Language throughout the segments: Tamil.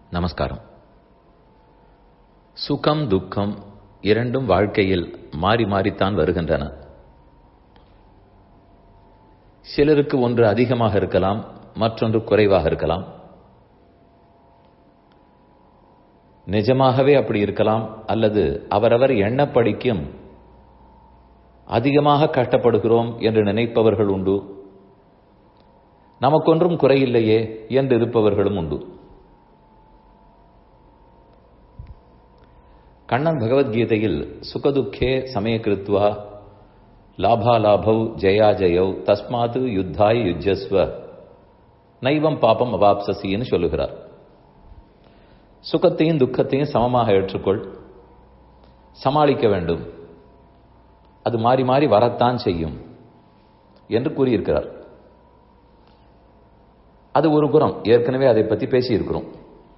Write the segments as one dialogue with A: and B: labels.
A: நமஸ்காரம் சுகம் துக்கம் இரண்டும் வாழ்க்கையில் மாறி மாறித்தான் வருகின்றன சிலருக்கு ஒன்று அதிகமாக இருக்கலாம் மற்றொன்று குறைவாக இருக்கலாம் நிஜமாகவே அப்படி இருக்கலாம் அல்லது அவரவர் எண்ணப்படிக்கும் அதிகமாக கஷ்டப்படுகிறோம் என்று நினைப்பவர்கள் உண்டு நமக்கொன்றும் குறையில்லையே என்று இருப்பவர்களும் உண்டு கண்ணன் பகவத்கீதையில் சுகதுக்கே சமயகிருத்வா லாபாலாபௌ ஜெயா ஜெயௌ தஸ்மாத் யுத்தாய் யுஜஸ்வ நைவம் பாபம் அவாப்சசின்னு சொல்லுகிறார் சுகத்தையும் துக்கத்தையும் சமமாக ஏற்றுக்கொள் சமாளிக்க வேண்டும் அது மாறி மாறி வரத்தான் செய்யும் என்று கூறியிருக்கிறார் அது ஒரு புறம் ஏற்கனவே அதை பற்றி பேசியிருக்கிறோம்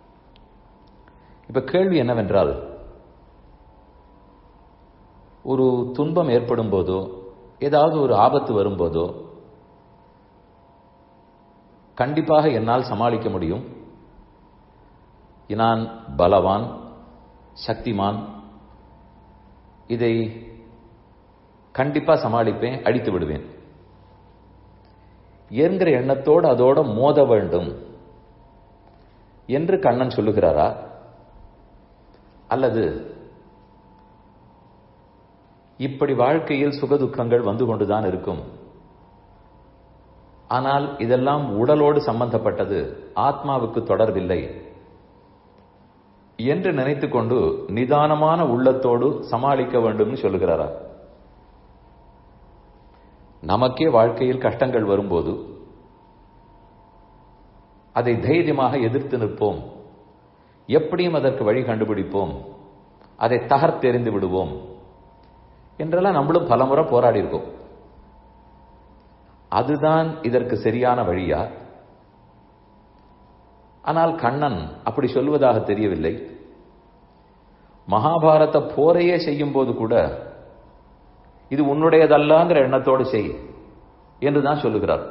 A: இப்ப கேள்வி என்னவென்றால் ஒரு துன்பம் ஏற்படும் போதோ ஏதாவது ஒரு ஆபத்து வரும்போதோ கண்டிப்பாக என்னால் சமாளிக்க முடியும் நான் பலவான் சக்திமான் இதை கண்டிப்பா சமாளிப்பேன் அடித்து விடுவேன் என்கிற எண்ணத்தோடு அதோட மோத வேண்டும் என்று கண்ணன் சொல்லுகிறாரா அல்லது இப்படி வாழ்க்கையில் சுகதுக்கங்கள் வந்து கொண்டுதான் இருக்கும் ஆனால் இதெல்லாம் உடலோடு சம்பந்தப்பட்டது ஆத்மாவுக்கு தொடர்பில்லை என்று நினைத்துக்கொண்டு நிதானமான உள்ளத்தோடு சமாளிக்க வேண்டும் சொல்லுகிறாரா நமக்கே வாழ்க்கையில் கஷ்டங்கள் வரும்போது அதை தைரியமாக எதிர்த்து நிற்போம் எப்படியும் அதற்கு வழி கண்டுபிடிப்போம் அதை தகர்த்தெறிந்து விடுவோம் என்றெல்லாம் நம்மளும் பலமுறை போராடி இருக்கோம் அதுதான் இதற்கு சரியான வழியா ஆனால் கண்ணன் அப்படி சொல்வதாக தெரியவில்லை மகாபாரத போரையே செய்யும் போது கூட இது உன்னுடையதல்லங்கிற எண்ணத்தோடு செய் என்றுதான் சொல்லுகிறார்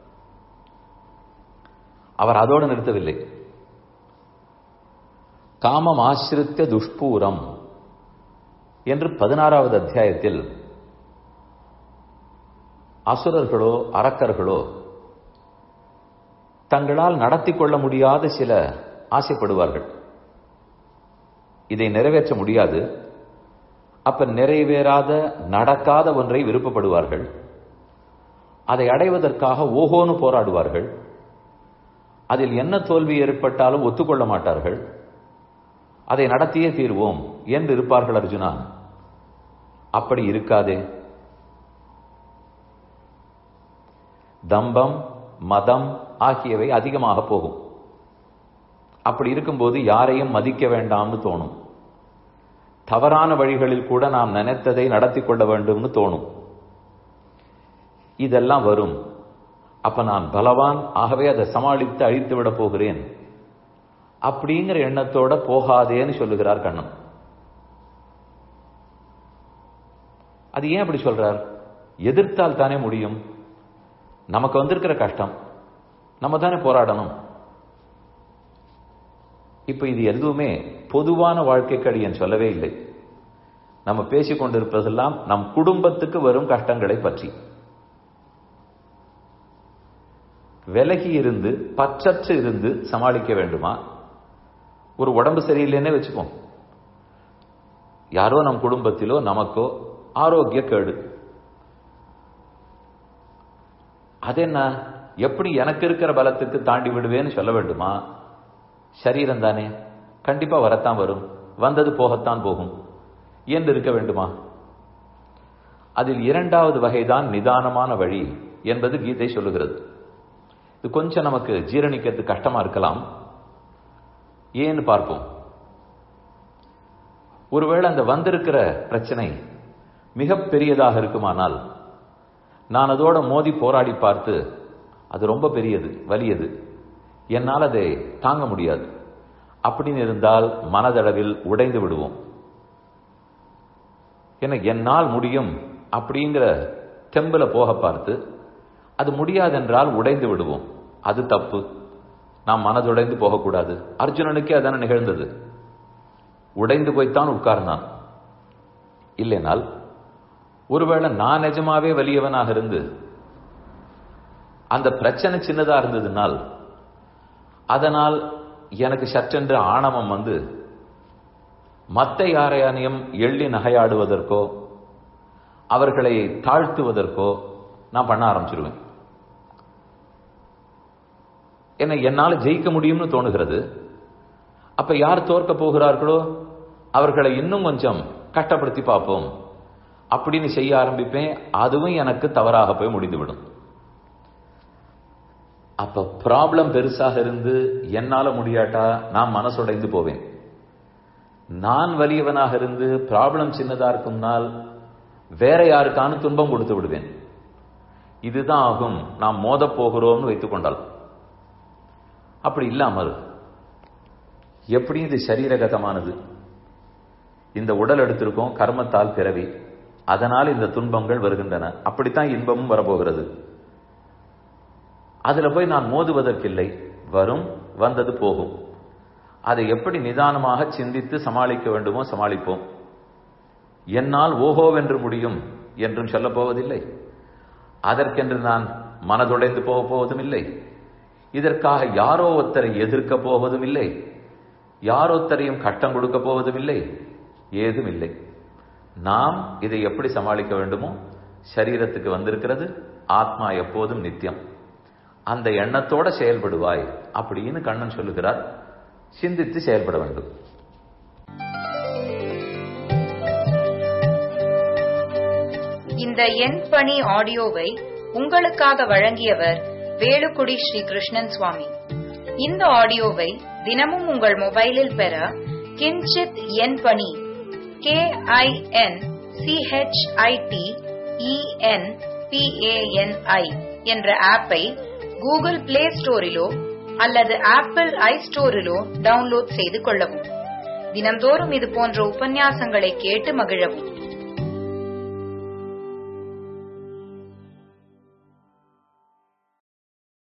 A: அவர் அதோடு நிறுத்தவில்லை காமம் ஆசிரித்த துஷ்பூரம் என்று பதினாறாவது அத்தியாயத்தில் அசுரர்களோ அரக்கர்களோ தங்களால் நடத்தி கொள்ள முடியாத சில ஆசைப்படுவார்கள் இதை நிறைவேற்ற முடியாது அப்ப நிறைவேறாத நடக்காத ஒன்றை விருப்பப்படுவார்கள் அதை அடைவதற்காக ஓஹோன்னு போராடுவார்கள் அதில் என்ன தோல்வி ஏற்பட்டாலும் ஒத்துக்கொள்ள மாட்டார்கள் அதை நடத்தியே தீர்வோம் என்று இருப்பார்கள் அர்ஜுனா அப்படி இருக்காதே தம்பம் மதம் ஆகியவை அதிகமாக போகும் அப்படி இருக்கும்போது யாரையும் மதிக்க வேண்டாம்னு தோணும் தவறான வழிகளில் கூட நாம் நினைத்ததை நடத்தி கொள்ள வேண்டும்னு தோணும் இதெல்லாம் வரும் அப்ப நான் பலவான் ஆகவே அதை சமாளித்து அழித்து விட போகிறேன் அப்படிங்கிற எண்ணத்தோட போகாதேன்னு சொல்லுகிறார் கண்ணன் அது ஏன் அப்படி சொல்றார் எதிர்த்தால் தானே முடியும் நமக்கு வந்திருக்கிற கஷ்டம் நம்ம தானே போராடணும் இப்ப இது எதுவுமே பொதுவான வாழ்க்கைக்கு அடியன் சொல்லவே இல்லை நம்ம பேசிக் கொண்டிருப்பதெல்லாம் நம் குடும்பத்துக்கு வரும் கஷ்டங்களை பற்றி விலகி இருந்து பற்றற்று இருந்து சமாளிக்க வேண்டுமா ஒரு உடம்பு சரியில்லைன்னே வச்சுப்போம் யாரோ நம் குடும்பத்திலோ நமக்கோ ஆரோக்கிய கேடு அது என்ன எப்படி எனக்கு இருக்கிற பலத்துக்கு தாண்டி விடுவேன்னு சொல்ல வேண்டுமா சரீரம் தானே கண்டிப்பா வரத்தான் வரும் வந்தது போகத்தான் போகும் என்று இருக்க வேண்டுமா அதில் இரண்டாவது வகைதான் நிதானமான வழி என்பது கீதை சொல்லுகிறது இது கொஞ்சம் நமக்கு ஜீரணிக்கிறது கஷ்டமா இருக்கலாம் ஏன்னு பார்ப்போம் ஒருவேளை அந்த வந்திருக்கிற பிரச்சனை மிக பெரியதாக இருக்குமானால் நான் அதோட மோதி போராடி பார்த்து அது ரொம்ப பெரியது வலியது என்னால் அதை தாங்க முடியாது அப்படின்னு இருந்தால் மனதளவில் உடைந்து விடுவோம் என என்னால் முடியும் அப்படிங்கிற தெம்புல போக பார்த்து அது முடியாதென்றால் உடைந்து விடுவோம் அது தப்பு நாம் மனதுடைந்து போகக்கூடாது அர்ஜுனனுக்கே அதான நிகழ்ந்தது உடைந்து போய்த்தான் உட்கார்ந்தான் இல்லைனால் ஒருவேளை நான் நிஜமாவே வலியவனாக இருந்து அந்த பிரச்சனை சின்னதா இருந்ததுனால் அதனால் எனக்கு சற்றென்று ஆணவம் வந்து மத்த யாரையானையும் எள்ளி நகையாடுவதற்கோ அவர்களை தாழ்த்துவதற்கோ நான் பண்ண ஆரம்பிச்சிருவேன் என்ன என்னால் ஜெயிக்க முடியும்னு தோணுகிறது அப்ப யார் தோற்க போகிறார்களோ அவர்களை இன்னும் கொஞ்சம் கஷ்டப்படுத்தி பார்ப்போம் அப்படின்னு செய்ய ஆரம்பிப்பேன் அதுவும் எனக்கு தவறாக போய் முடிந்துவிடும் அப்ப ப்ராப்ளம் பெருசாக இருந்து என்னால முடியாட்டா நான் மனசுடைந்து போவேன் நான் வலியவனாக இருந்து ப்ராப்ளம் சின்னதா இருக்கும்னால் வேற யாருக்கான துன்பம் கொடுத்து விடுவேன் இதுதான் ஆகும் நாம் மோத போகிறோம்னு வைத்துக் கொண்டால் அப்படி இல்லாமல் எப்படி இது சரீரகதமானது இந்த உடல் எடுத்திருக்கோம் கர்மத்தால் பிறவி அதனால் இந்த துன்பங்கள் வருகின்றன அப்படித்தான் இன்பமும் வரப்போகிறது அதுல போய் நான் மோதுவதற்கில்லை வரும் வந்தது போகும் அதை எப்படி நிதானமாக சிந்தித்து சமாளிக்க வேண்டுமோ சமாளிப்போம் என்னால் ஓஹோவென்று முடியும் என்றும் சொல்லப் போவதில்லை அதற்கென்று நான் மனதுடைந்து போக போவதும் இல்லை இதற்காக யாரோ ஒருத்தரை எதிர்க்க போவதும் இல்லை யாரொத்தரையும் கட்டம் கொடுக்க போவதும் இல்லை ஏதும் இல்லை நாம் இதை எப்படி சமாளிக்க வேண்டுமோ சரீரத்துக்கு வந்திருக்கிறது ஆத்மா எப்போதும் நித்தியம் அந்த எண்ணத்தோட செயல்படுவாய் அப்படின்னு கண்ணன் சொல்லுகிறார் சிந்தித்து செயல்பட வேண்டும்
B: இந்த எண் பணி ஆடியோவை உங்களுக்காக வழங்கியவர் வேலுக்குடி ஸ்ரீ கிருஷ்ணன் சுவாமி இந்த ஆடியோவை தினமும் உங்கள் மொபைலில் பெற கிஞ்சித் எண் பணி கே ஐ என் சிஹெச்ஐடி இஎன் பிஏஎன்ஐ என்ற ஆப்பை கூகுள் பிளே ஸ்டோரிலோ அல்லது ஆப்பிள் ஐ ஸ்டோரிலோ டவுன்லோட் செய்து கொள்ளவும் தினந்தோறும் இது போன்ற உபன்யாசங்களை கேட்டு மகிழவும்